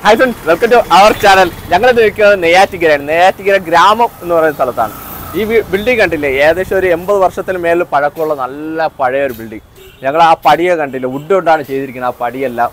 Hi friends welcome to our channel ഞങ്ങൾ നിൽക്കുന്നത് നെയ്യാറ്റിക്കരയാണ് നെയ്യാറ്റിക്കര ഗ്രാമം എന്ന് പറയുന്ന സ്ഥലത്താണ് ഈ ബിൽഡിംഗ് കണ്ടില്ലേ ഏകദേശം ഒരു എൺപത് വർഷത്തിന് മേലിൽ പഴക്കമുള്ള നല്ല പഴയ ഒരു ബിൽഡിംഗ് ഞങ്ങൾ ആ പടിയെ കണ്ടില്ല വുഡ് കൊണ്ടാണ് ചെയ്തിരിക്കുന്നത് ആ പടിയെല്ലാം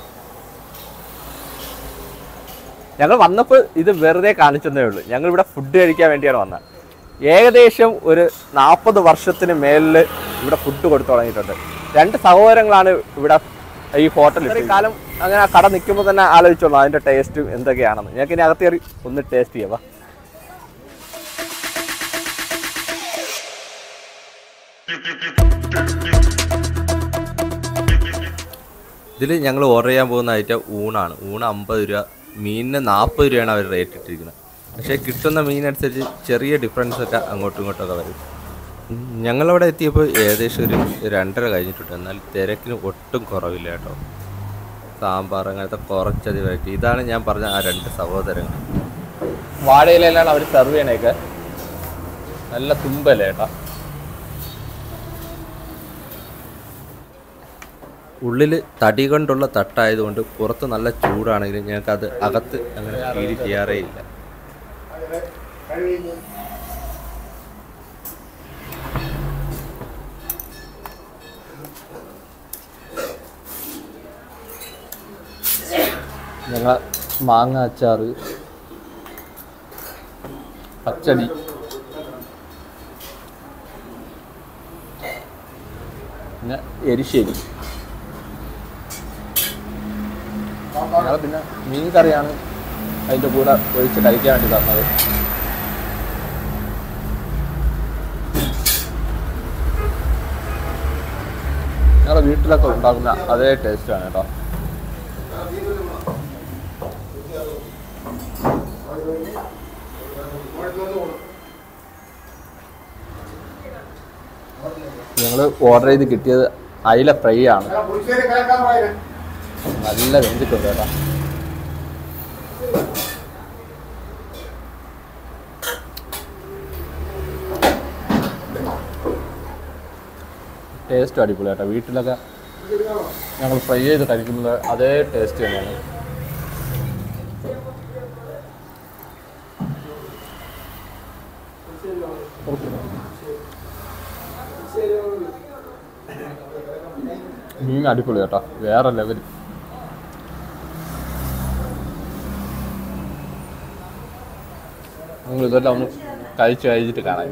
ഞങ്ങൾ വന്നപ്പോൾ ഇത് വെറുതെ കാണിച്ചതേ ഉള്ളൂ ഞങ്ങൾ ഇവിടെ ഫുഡ് കഴിക്കാൻ വേണ്ടിയാണ് വന്നത് ഏകദേശം ഒരു നാൽപ്പത് വർഷത്തിന് മേലിൽ ഇവിടെ ഫുഡ് കൊടുത്തു തുടങ്ങിയിട്ടുണ്ട് രണ്ട് സഹോദരങ്ങളാണ് ഇവിടെ ഈ ഹോട്ടൽ ഇത്രയും കാലം അങ്ങനെ ആ കട നിൽക്കുമ്പോൾ തന്നെ ആലോചിച്ചോളൂ അതിൻ്റെ ടേസ്റ്റ് എന്തൊക്കെയാണെന്ന് ഞങ്ങൾക്ക് ഇനി അകത്ത് കയറി ഒന്ന് ടേസ്റ്റ് ചെയ്യാം വാ. ഇതിൽ ഞങ്ങൾ ഓർഡർ ചെയ്യാൻ പോകുന്ന ഐറ്റം ഊണാണ് ഊണ് അമ്പത് രൂപ മീനിന് നാൽപ്പത് രൂപയാണ് അവർ റേറ്റ് ഇട്ടിരിക്കുന്നത് പക്ഷേ കിട്ടുന്ന മീനനുസരിച്ച് ചെറിയ ഡിഫറൻസ് ഒക്കെ അങ്ങോട്ടും ഇങ്ങോട്ടൊക്കെ വരും ഉം, ഞങ്ങളവിടെ എത്തിയപ്പോൾ ഏകദേശം ഒരു രണ്ടര കഴിഞ്ഞിട്ടുണ്ട് എന്നാൽ തിരക്കിന് ഒട്ടും കുറവില്ല കേട്ടോ സാമ്പാർ അങ്ങനത്തെ കുറച്ചത് വെറൈറ്റി ഇതാണ് ഞാൻ പറഞ്ഞ ആ രണ്ട് സഹോദരങ്ങൾ വാഴയിലാണ് അവർ സെർവ് ചെയ്യണേക്ക് നല്ല തുമ്പല്ലേ കേട്ടോ ഉള്ളിൽ തടി കൊണ്ടുള്ള തട്ടായതുകൊണ്ട് പുറത്ത് നല്ല ചൂടാണെങ്കിലും ഞങ്ങൾക്ക് അത് അകത്ത് അങ്ങനെ ഫീൽ ചെയ്യാറേ ഇല്ല ഞങ്ങൾ മാങ്ങ അച്ചാറ് പച്ചടി പിന്നെ എരിശ്ശേരി ഞങ്ങൾ പിന്നെ മീൻ കറിയാണ് അതിൻ്റെ കൂടെ ഒഴിച്ച് കഴിക്കാൻ വേണ്ടി തന്നത് ഞങ്ങളുടെ വീട്ടിലൊക്കെ ഉണ്ടാക്കുന്ന അതേ ടേസ്റ്റാണ് കേട്ടോ ഞങ്ങൾ ഓർഡർ ചെയ്ത് കിട്ടിയത് അയില ഫ്രൈ ആണ് നല്ല വെന്തിട്ടുണ്ട് കേട്ടോ ടേസ്റ്റ് അടിപൊളി കേട്ടോ വീട്ടിലൊക്കെ ഞങ്ങൾ ഫ്രൈ ചെയ്ത് കഴിക്കുന്നത് അതേ ടേസ്റ്റ് തന്നെയാണ് മീൻ അടിപൊളി കേട്ടോ വേറെ ലെവൽ നിങ്ങൾ ഇതെല്ലാം ഒന്ന് കഴിച്ച് കഴിച്ചിട്ട് കാണാൻ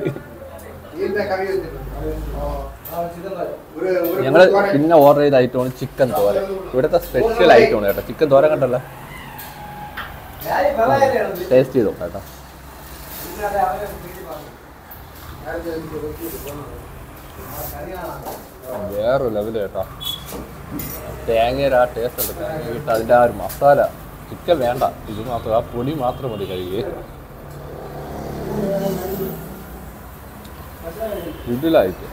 ഞങ്ങൾ പിന്നെ ഓർഡർ ചെയ്ത ഐറ്റമാണ് ചിക്കൻ തോരൻ ഇവിടുത്തെ സ്പെഷ്യൽ ഐറ്റമാണ് കേട്ടോ ചിക്കൻ തോരൻ കണ്ടല്ലോ ടേസ്റ്റ് ചെയ്തോ കേട്ടോ വേറൊരു ലെവൽ കേട്ടോ തേങ്ങയുടെ ആ ടേസ്റ്റ് ഉണ്ട് തേങ്ങ ഇട്ട് അതിൻ്റെ ആ ഒരു മസാല ചിക്കൻ വേണ്ട ഇത് മാത്രം ആ പൊടി മാത്രം മതി കഴിക്കുക ഇതിലായിട്ട്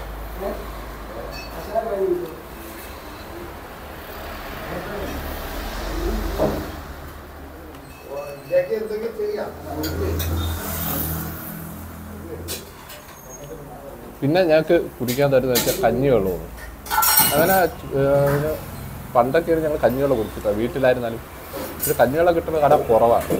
പിന്നെ ഞങ്ങൾക്ക് കുടിക്കാൻ തരുന്ന വെച്ചാൽ കഞ്ഞിവെള്ളമാണ് അങ്ങനെ ഏഹ്, പണ്ടൊക്കെ ഞങ്ങൾ കഞ്ഞിവെള്ളം കുടിച്ചിട്ടാണ് വീട്ടിലായിരുന്നാലും ഇത് കഞ്ഞിവെള്ളം കിട്ടുന്ന കട കുറവാണ്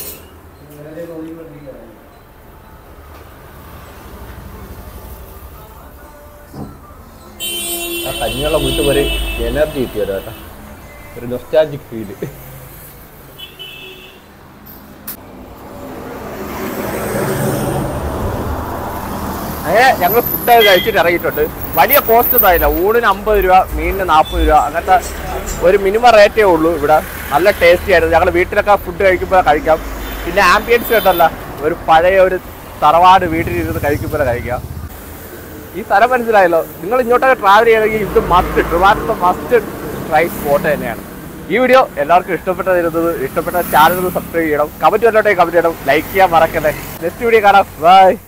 ആ കഞ്ഞിവെള്ളം കുടിച്ച് ഒരു എനർജി കിട്ടിയത് കേട്ടോ ഒരു നൊസ്റ്റാജിക് ഫീല് അങ്ങനെ ഞങ്ങൾ ഫുഡ് കഴിച്ചിട്ട് ഇറങ്ങിയിട്ടുണ്ട് വലിയ കോസ്റ്റ് ഒന്നും ആയില്ല ഊണിന് അമ്പത് രൂപ മീനിന് നാൽപ്പത് രൂപ അങ്ങനത്തെ ഒരു മിനിമം റേറ്റേ ഉള്ളൂ ഇവിടെ നല്ല ടേസ്റ്റി ആയിരുന്നു ഞങ്ങൾ വീട്ടിലൊക്കെ ഫുഡ് കഴിക്കുമ്പോൾ കഴിക്കാം പിന്നെ ആംബിയൻസ് കേട്ടല്ല ഒരു പഴയ ഒരു തറവാട് വീട്ടിലിരുന്ന് കഴിക്കുമ്പോൾ കഴിക്കാം ഈ സ്ഥലം മനസ്സിലായല്ലോ നിങ്ങൾ ഇങ്ങോട്ടൊക്കെ ട്രാവൽ ചെയ്യണമെങ്കിൽ ഇത് മസ്റ്റ് ട്രിവാൻഡ്രത്തെ മസ്റ്റ് ട്രൈ സ്പോട്ട് തന്നെയാണ് ഈ വീഡിയോ എല്ലാവർക്കും ഇഷ്ടപ്പെട്ടതിരുന്നത് ഇഷ്ടപ്പെട്ട ചാനൽ സബ്സ്ക്രൈബ് ചെയ്യണം കമന്റ് വല്ലോട്ടെ കമന്റ് ചെയ്യണം ലൈക്ക് ചെയ്യാൻ മറക്കല്ലേ നെക്സ്റ്റ് വീഡിയോ കാണാം ബൈ